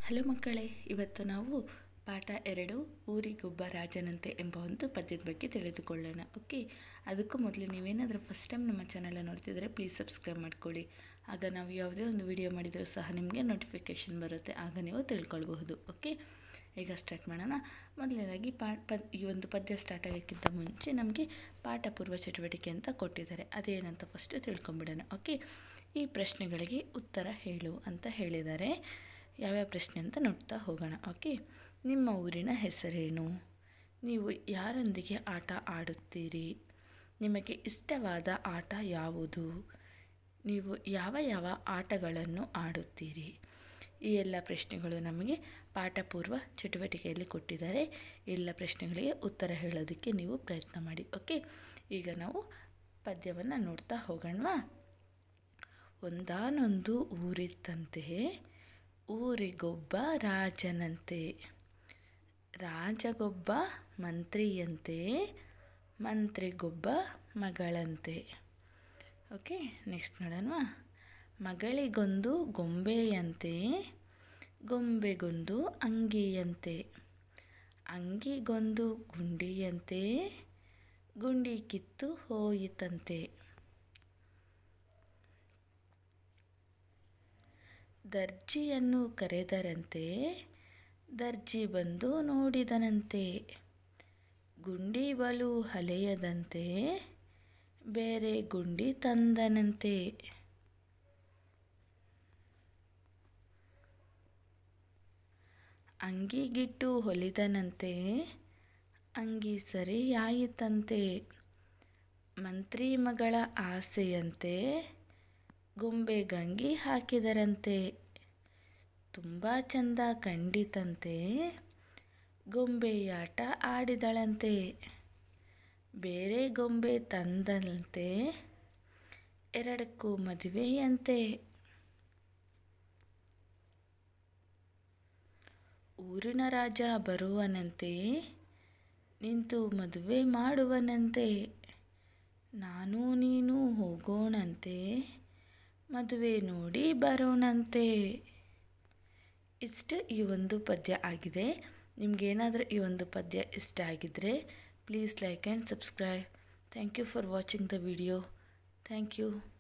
hello ಮಕ್ಕಳೇ ಇವತ್ತು ನಾವು ಪಾಠ ಎರಡು ಊರಿಗೊಬ್ಬ ರಾಜನಂತೆ ಎಂಬ ಒಂದು ಪದ್ಯದ ಬಗ್ಗೆ ತಿಳಿದುಕೊಳ್ಳೋಣ ಓಕೆ ಅದಕ್ಕೂ ಮೊದಲು ನೀವೇನಾದರೂ ಫಸ್ಟ್ ಟೈಮ್ ನಮ್ಮ ಚಾನಲ್ ನೋಡ್ತಿದ್ರೆ ಪ್ಲೀಸ್ ಸಬ್ಸ್ಕ್ರೈಬ್ ಮಾಡ್ಕೊಳ್ಳಿ ಆಗ ನಾವು ಯಾವುದೇ ಒಂದು ವಿಡಿಯೋ ಮಾಡಿದರೂ ಸಹ ನಿಮಗೆ ನೋಟಿಫಿಕೇಷನ್ ಬರುತ್ತೆ ಆಗ ನೀವು ತಿಳ್ಕೊಳ್ಬಹುದು ಓಕೆ ಈಗ ಸ್ಟಾರ್ಟ್ ಮಾಡೋಣ ಮೊದಲನೇದಾಗಿ ಪಾ ಪದ್ ಈ ಒಂದು ಪದ್ಯ ಸ್ಟಾರ್ಟ್ ಆಗೋಕ್ಕಿಂತ ಮುಂಚೆ ನಮಗೆ ಪಾಠ ಪೂರ್ವ ಚಟುವಟಿಕೆ ಅಂತ ಕೊಟ್ಟಿದ್ದಾರೆ ಅದೇನಂತ ಫಸ್ಟು ತಿಳ್ಕೊಂಬಿಡೋಣ ಓಕೆ ಈ ಪ್ರಶ್ನೆಗಳಿಗೆ ಉತ್ತರ ಹೇಳು ಅಂತ ಹೇಳಿದ್ದಾರೆ ಯಾವ್ಯಾವ ಪ್ರಶ್ನೆ ಅಂತ ನೋಡ್ತಾ ಹೋಗೋಣ ಓಕೆ ನಿಮ್ಮ ಊರಿನ ಹೆಸರೇನು ನೀವು ಯಾರೊಂದಿಗೆ ಆಟ ಆಡುತ್ತೀರಿ ನಿಮಗೆ ಇಷ್ಟವಾದ ಆಟ ಯಾವುದು ನೀವು ಯಾವ ಯಾವ ಆಟಗಳನ್ನು ಆಡುತ್ತೀರಿ ಈ ಎಲ್ಲ ಪ್ರಶ್ನೆಗಳು ನಮಗೆ ಪಾಠಪೂರ್ವ ಚಟುವಟಿಕೆಯಲ್ಲಿ ಕೊಟ್ಟಿದ್ದಾರೆ ಎಲ್ಲ ಪ್ರಶ್ನೆಗಳಿಗೆ ಉತ್ತರ ಹೇಳೋದಕ್ಕೆ ನೀವು ಪ್ರಯತ್ನ ಮಾಡಿ ಓಕೆ ಈಗ ನಾವು ಪದ್ಯವನ್ನು ನೋಡ್ತಾ ಹೋಗೋಣವಾ ಒಂದಾನೊಂದು ಊರಿತ್ತಂತೆ ಊರಿಗೊಬ್ಬ ರಾಜನಂತೆ ರಾಜಗೊಬ್ಬ ಮಂತ್ರಿಯಂತೆ ಮಂತ್ರಿಗೊಬ್ಬ ಮಗಳಂತೆ ಓಕೆ ನೆಕ್ಸ್ಟ್ ನೋಡೋಣ ಮಗಳಿಗೊಂದು ಗೊಂಬೆಯಂತೆ ಗೊಂಬೆಗೊಂದು ಅಂಗಿಯಂತೆ ಅಂಗಿಗೊಂದು ಗುಂಡಿಯಂತೆ ಗುಂಡಿ ಕಿತ್ತು ಹೋಯಿತಂತೆ ದರ್ಜಿಯನ್ನು ಕರೆದರಂತೆ ದರ್ಜಿ ಬಂದು ನೋಡಿದನಂತೆ ಗುಂಡಿ ಬಲು ಹಳೆಯದಂತೆ ಬೇರೆ ಗುಂಡಿ ತಂದನಂತೆ ಅಂಗಿಗಿಟ್ಟು ಹೊಲಿದನಂತೆ ಅಂಗಿ ಸರಿಯಾಯಿತಂತೆ ಮಂತ್ರಿ ಮಗಳ ಆಸೆಯಂತೆ ಗೊಂಬೆ ಗಂಗಿ ಹಾಕಿದರಂತೆ ತುಂಬ ಚಂದ ಕಂಡಿತಂತೆ ಗೊಂಬೆಯಾಟ ಆಡಿದಳಂತೆ ಬೇರೆ ಗೊಂಬೆ ತಂದನಂತೆ ಎರಡಕ್ಕೂ ಮದುವೆಯಂತೆ ಊರಿನ ರಾಜ ಬರುವನಂತೆ ನಿಂತು ಮದುವೆ ಮಾಡುವನಂತೆ ನಾನು ನೀನು ಹೋಗೋಣಂತೆ ಮದುವೆ ನೋಡಿ ಬರೋಣಂತೆ ಇಷ್ಟು ಈ ಒಂದು ಪದ್ಯ ಆಗಿದೆ ನಿಮಗೇನಾದರೂ ಈ ಒಂದು ಪದ್ಯ ಇಷ್ಟ ಆಗಿದ್ದರೆ please like and subscribe thank you for watching the video thank you